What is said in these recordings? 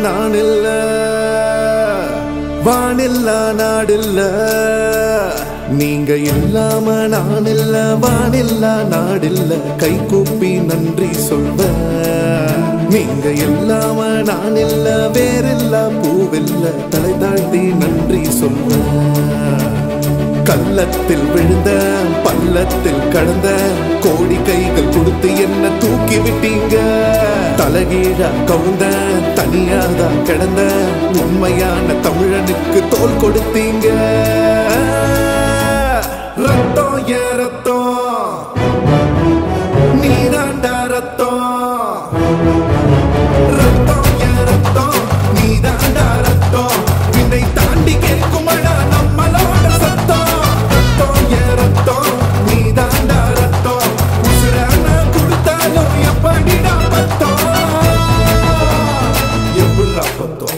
நான் இல்ல வானில்லா நாடில்ல நீங்க இல்லாம நான் இல்ல வானில்லா நாடில்ல கை கூப்பி நன்றி சொல்வ நீங்க இல்லாம நான் இல்ல வேறில்ல பூவில்ல தலை தாழ்த்தி நன்றி சொல்வ கள்ளத்தில் விழுந்த பள்ளத்தில் கடந்த கோடி கைகள் கொடுத்து என்ன தூக்கி விட்டீங்க தலகீழா கவுந்த தனியாதான் கிடந்த உண்மையான தமிழனுக்கு தோல் கொடுத்தீங்க ரத்தம் ஏ ரத்தம் நீதாண்டா ரத்தம் ரத்தம் ஏ ரத்தம் நீதாண்டா ரத்தம் வினை தாண்டி கேட்குமடா நம்மளோட சத்தம் ரத்தம் ஏ ரத்தம் நீதாண்டா ரத்தம் உசுரான கொடுத்தாலும் எப்படிடா பத்தம் எப்படிடா பத்தம்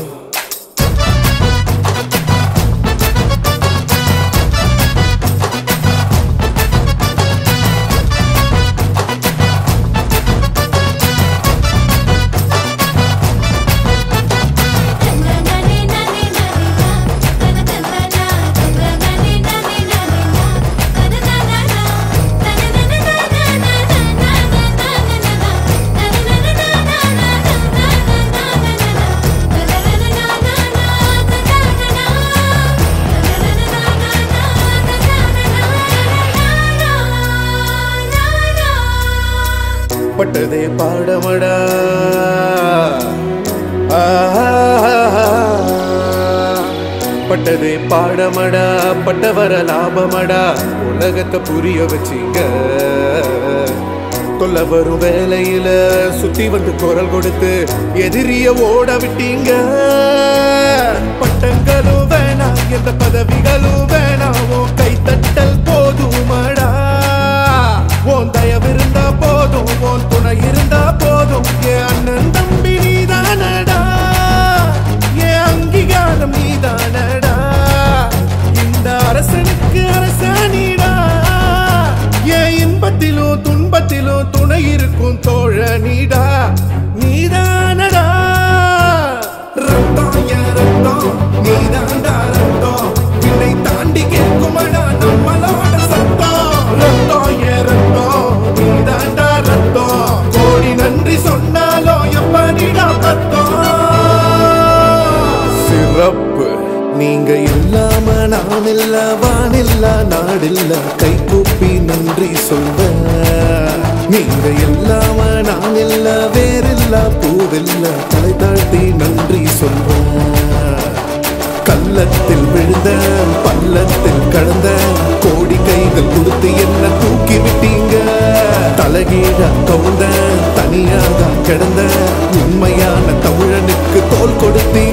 தன்னனனே நனே நனேனா தனதனனா தன்னனனே நனே நனேனா தனதனனா பட்டதே பாடமடா பட்டதே பாடமடா பட்டவர லாபமடா உலகத்தை புரிய வச்சீங்க தொல்ல வரும் வேலையில சுத்தி வந்து குரல் கொடுத்து எதிரிய ஓட விட்டீங்க பட்டங்களும் வேணாம் எந்த பதவிகளும் வேணாம் உன் கைத்தட்டல் போதுமடா உன் தயவு இருந்தா போதும் உன் துணை இருந்தா போதும் என் அண்ணன் தம்பி நீதானடா என் அங்கீகாரம் நீதானடா இந்த அரசனுக்கு அரசாணிடா என் இன்பத்திலும் துன்பத்திலும் துணை இருக்கும் தோழனிடா நீதானடா ரத்தம் என் ரத்தம் நீதான்டா ரத்தம் என்னை தாண்டி கேட்குமடா நம்மளோட சத்தம் ரத்தம் என் ரத்தம் நீதான்டா ரத்தம் கோடி நன்றி சொன்னாலும் எப்படிடா பத்தம் சிறப்பு நீங்க இல்லாம நான் இல்ல வானில்ல நாடில்ல கை கூப்பி நன்றி சொல்வ நீங்க இல்லாம நான் இல்ல வேறில்ல பூவில்ல தலை தாழ்த்தி நன்றி சொல்வ கள்ளத்தில் விழுந்த பள்ளத்தில் கடந்த கோடி கைகள் கொடுத்து என்ன தூக்கி விட்டீங்க தலகீழ கவுந்த தனியாக கிடந்த உண்மையான தமிழனுக்கு தோல் கொடுத்தீங்க